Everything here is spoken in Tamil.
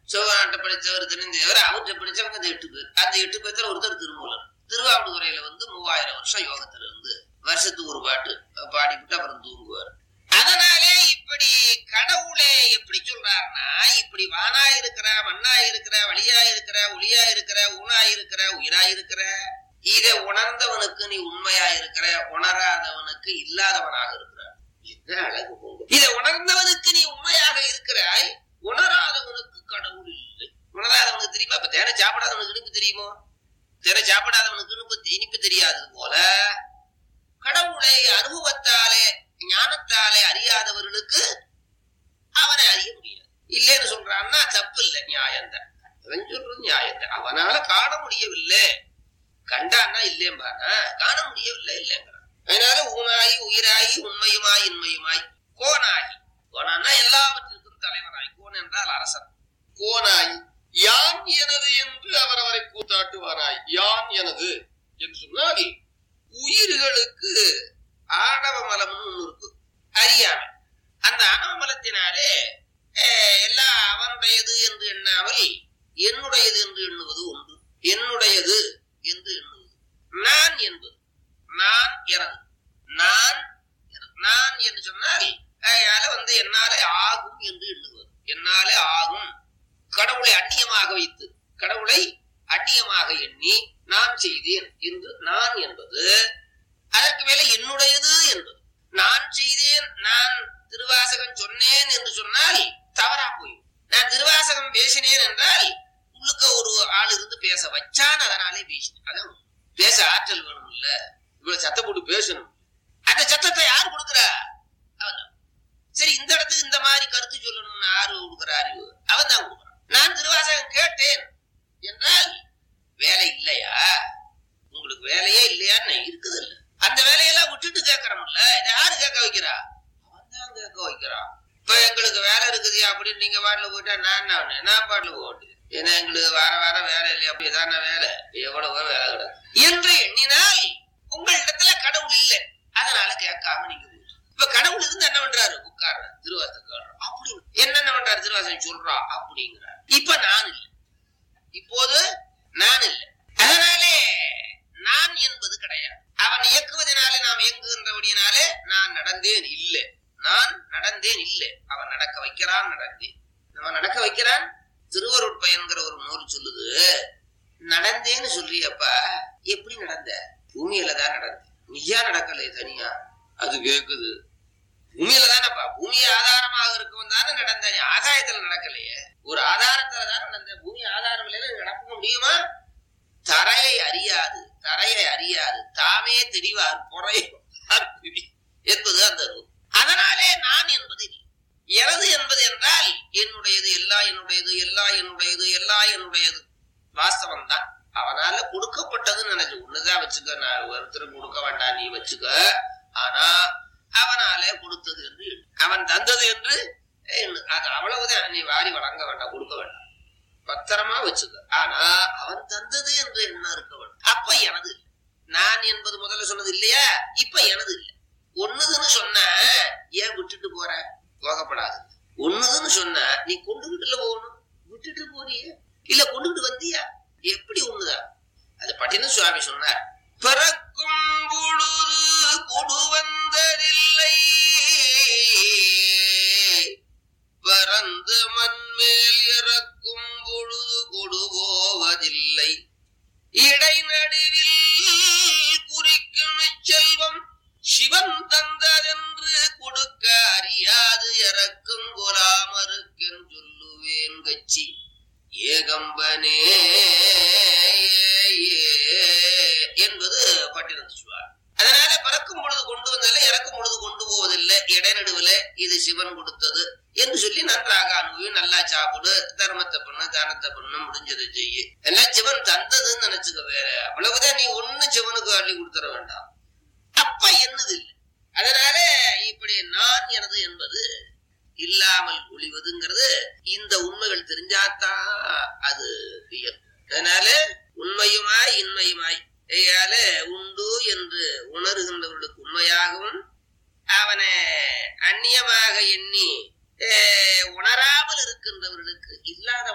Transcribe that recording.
சிவநாட்டை படித்தவர் தெரிஞ்சவர் அவர்கிட்ட படிச்சவங்க அந்த எட்டு பேர் அந்த எட்டு பேர்த்துல ஒருத்தர் திருமூலர் திருவாவடுதுறையில வந்து மூவாயிரம் வருஷம் யோகத்துல இருந்து வருஷத்துக்கு ஒரு பாட்டு பாடிவிட்டு அப்புறம் தூங்குவார் அதனாலே இப்படி கடவுளே எப்படி சொல்றாருன்னா இப்படி வானா இருக்கிற மண்ணா இருக்கிற வழியா இருக்கிற ஒளியா இருக்கிற ஊனா இருக்கிற உயிரா இருக்கிற இதை உணர்ந்தவனுக்கு நீ உண்மையா இருக்கிற உணராதவனுக்கு இல்லாதவனாக இருக்கிறார் என்ன அழகு போங்க இதை உணர்ந்தவனுக்கு நீ உண்மையாக இருக்கிறாய் உணராதவனுக்கு கடவுள் இல்லை உணராதவனுக்கு தெரியுமா இப்ப தேனை சாப்பிடாதவனுக்கு இனிப்பு தெரியுமோ தேனை சாப்பிடாதவனுக்கு இனிப்பு இனிப்பு தெரியாதது போல கடவுளை அனுபவத்தாலே ஞானத்தாலே அறியாதவர்களுக்கு அவனை அறிய முடியாது இல்லைன்னு சொல்றான்னா தப்பு இல்லை நியாயம்தான் அவன் சொல்றது நியாயம்தான் அவனால காண முடியவில்லை கண்டான்னா இல்லேம்பானா காண முடியவில்லை இல்லைங்கிறான் அதனால ஊனாயி உயிராயி உண்மையுமாய் இன்மையுமாய் கோனாகி கோனான்னா எல்லாவற்றிற்கும் தலைவனாய் கோன் என்றால் அரசன் கோனாய் யான் எனது என்று அவர் அவரை கூத்தாட்டுவாராய் யான் எனது என்று சொன்னால் உயிர்களுக்கு ஆணவ மலம்னு ஒண்ணு இருக்கு அறியாமை அந்த ஆணவ மலத்தினாலே அஹ், எல்லாம் அவனுடையது என்று எண்ணாமல் என்னுடையது என்று எண்ணுவது உண்டு என்னுடையது என்று எண்ணுவது நான் என்பது நான் எனது நான் எனது. நான் என்று சொன்னால் அதனால வந்து என்னாலே ஆகும் என்று எண்ணுவது என்னாலே ஆகும் கடவுளை அந்நியமாக வைத்து கடவுளை அந்நியமாக எண்ணி நான் செய்தேன் என்று நான் என்பது அதற்கு மேல என்னுடையது என்பது நான் செய்தேன் நான் திருவாசகம் சொன்னேன் என்று சொன்னால் தவறா போய் நான் திருவாசகம் பேசினேன் என்றால் உள்ளுக்க ஒரு ஆள் இருந்து பேச வச்சான் அதனாலே பேசினேன் அதான் உண்மை. பேச ஆற்றல் வேணும் இல்ல இவ்வளவு சத்தம் போட்டு பேசணும் அந்த சத்தத்தை யார் கொடுக்கிறா அவன் தான். சரி இந்த இடத்துக்கு இந்த மாதிரி கருத்து சொல்லணும்னு யாரு கொடுக்குற அறிவு அவன் தான் கொடுக்குறான் நான் திருவாசகம் கேட்டேன் என்றால் வேலை இல்லையா உங்களுக்கு வேலையே இல்லையான்னு இருக்குது இல்ல அந்த வேலையெல்லாம் விட்டுட்டு கேட்கறோம்ல இதை யாரு கேட்க வைக்கிறா அவன் தான் கேட்க வைக்கிறான் இப்ப எங்களுக்கு வேலை இருக்குது அப்படின்னு நீங்க பாட்டுல போயிட்டா நான் என்ன பண்ணேன்? நான் பாட்டுல போட்டு ஏன்னா எங்களுக்கு வார வாரம் வேலை இல்லையா அப்படிதான வேலை எவ்வளவு வேலை கிடக்கு என்று எண்ணினால் உங்களிடத்துல கடவுள் இல்லை அதனால கேட்காம நீங்க போயிட்டு. இப்ப கடவுள் இருந்து என்ன பண்றாரு உட்கார்ற திருவாசகம் அப்படி என்னென்ன பண்றாரு திருவாசகம் சொல்றா அப்படிங்கிறார் இப்ப நான் இல்லை இப்போது நான் இல்லை அதனாலே நான் என்பது கிடையாது அவன் இயக்குவதனாலே நாம் இயங்குகின்றபடியினாலே நான் நடந்தேன் இல்லை நான் நடந்தேன் இல்லை அவன் நடக்க வைக்கிறான் நடந்தேன் அவன் நடக்க வைக்கிறான் திருவருட்பயன்கிற ஒரு நூல் சொல்லுது நடந்தேன்னு சொல்றியப்பா எப்படி நடந்த பூமியில தான் நடந்த நீயா நடக்கலை தனியா அது கேக்குது பூமியில தானப்பா பூமி ஆதாரமாக இருக்கவன் தானே நடந்த நீ ஆகாயத்துல நடக்கலையே ஒரு ஆதாரத்துல தானே நடந்த பூமி ஆதாரம் இல்லைன்னு நடக்க முடியுமா தரையை அறியாது தரையை அறியாது தாமே தெரிவார் பொறை என்பது அந்த நூல் அதனாலே நான் என்பது இல்லை. எனது என்பது என்றால் என்னுடையது எல்லா என்னுடையது எல்லா என்னுடையது எல்லா என்னுடையது வாஸ்தவம் தான் அவனால கொடுக்கப்பட்டதுன்னு நினைச்சு ஒண்ணுதான் வச்சுக்க நான் ஒருத்தர் கொடுக்க வேண்டாம் நீ வச்சுக்க ஆனா அவனாலே கொடுத்தது என்று எண்ணு. அவன் தந்தது என்று எண்ணு. அது அவ்வளவுதான் நீ வாரி வழங்க வேண்டாம் கொடுக்க வேண்டாம் பத்திரமா வச்சுக்க ஆனா அவன் தந்தது என்று என்ன இருக்க வேண்டும் அப்ப எனது இல்லை. நான் என்பது முதல்ல சொன்னது இல்லையா இப்ப எனது இல்லை ஒண்ணுதுன்னு சொன்ன ஏன் விட்டுட்டு போற போகப்படாது ஒண்ணுதுன்னு சொன்ன நீ கொண்டுகிட்டுல போகணும் விட்டுட்டு போறியே இல்ல கொண்டுகிட்டு வந்தியா எப்படி ஒண்ணுதான் அது பட்டின சுவாமி சொன்னார் பிறக்கும் பொழுது கொடு வந்ததில்லை பறந்து மண்மேல் இறக்கும் பொழுது கொடு போவதில்லை இடைநடுவில் குறிக்கும் செல்வம் சிவன் தந்ததென்று கொடுக்க அறியாது இறக்கும் கொலாமருக்கென் சொல்லுவேன் கச்சி ஏகம்பனே என்பது பட்டினத்து சுவார் அதனால பிறக்கும் பொழுது கொண்டு வந்ததில்லை இறக்கும் பொழுது கொண்டு போவதில்லை இடைநடுவுல இது சிவன் கொடுத்தது என்று சொல்லி நன்றாக அனுபவி நல்லா சாப்பிடு தர்மத்தை பண்ணு தானத்தை பண்ணு முடிஞ்சதை செய்யு எல்லாம் சிவன் தந்ததுன்னு நினைச்சுக்க வேற அவ்வளவுதான் நீ ஒண்ணு சிவனுக்கு அள்ளி கொடுத்துட வேண்டாம் அப்ப என்னது இல்லை அதனால இப்படி நான் எனது என்பது இல்லாமல் ஒளிவதுங்கிறது இந்த உண்மைகள் தெரிஞ்சாதான் அது இயற்கை அதனால உண்மையுமாய் இன்மையுமாய் ஐயால உண்டு என்று உணர்கின்றவர்களுக்கு உண்மையாகவும் அவனை அந்நியமாக எண்ணி அஹ், உணராமல் இருக்கின்றவர்களுக்கு இல்லாத